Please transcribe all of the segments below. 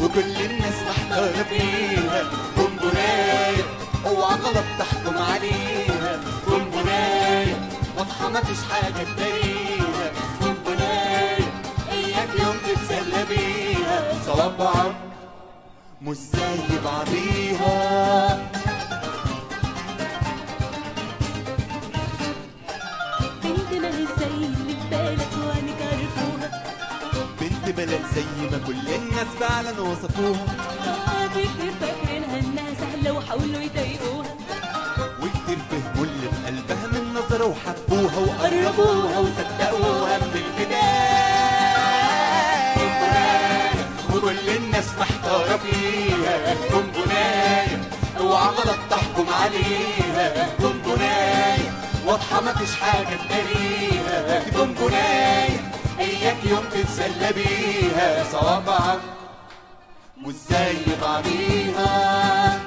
وكل الناس محتارة فيها بونبوناية اوعى غلط تحكم عليها بونبوناية واضحة مفيش حاجة تداريها بونبوناية اياك يوم تتسلى بيها صوابعك مش زي بعضيها بنت ما هي زي اللي في بالك وعينك عرفوها بنت بلد زي ما كل الناس فعلا وصفوها كتير فاكرينها انها سهلة وحاولوا يضايقوها وكتير فهموا اللي في قلبها من نظرة وحبوها وقربوها وصدقوها من البداية وكل الناس محتارة فيها بونبوناية اوعى غلط تحكم عليها بونبوناية واضحة مفيش حاجة تداريها دي بونبوناية اياك يوم تتسلى بيها صوابعك مش زي بعضيها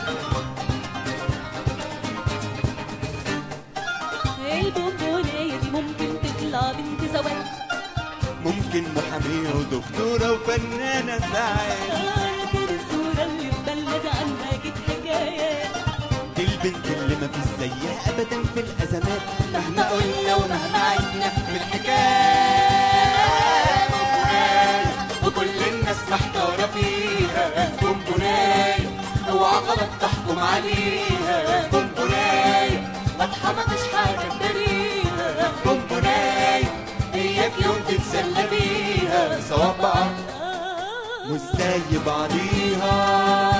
البونبونية دي ممكن تطلع بنت زواج ممكن محامية ودكتورة وفنانة ساعات لكن الصورة اللي في بالنا دي عنها جت حكايات دي البنت اللي ما فيش زيها ابدا في الازمات مهما قلنا ومهما عدنا في الحكاية بونبوناية وكل الناس محتارة فيها بونبوناية اوعى غلط تحكم عليها بونبوناية واضحة مفيش حاجة تداريها بونبوناية اياك يوم تتسلى بيها صوابعك مش زي بعضيها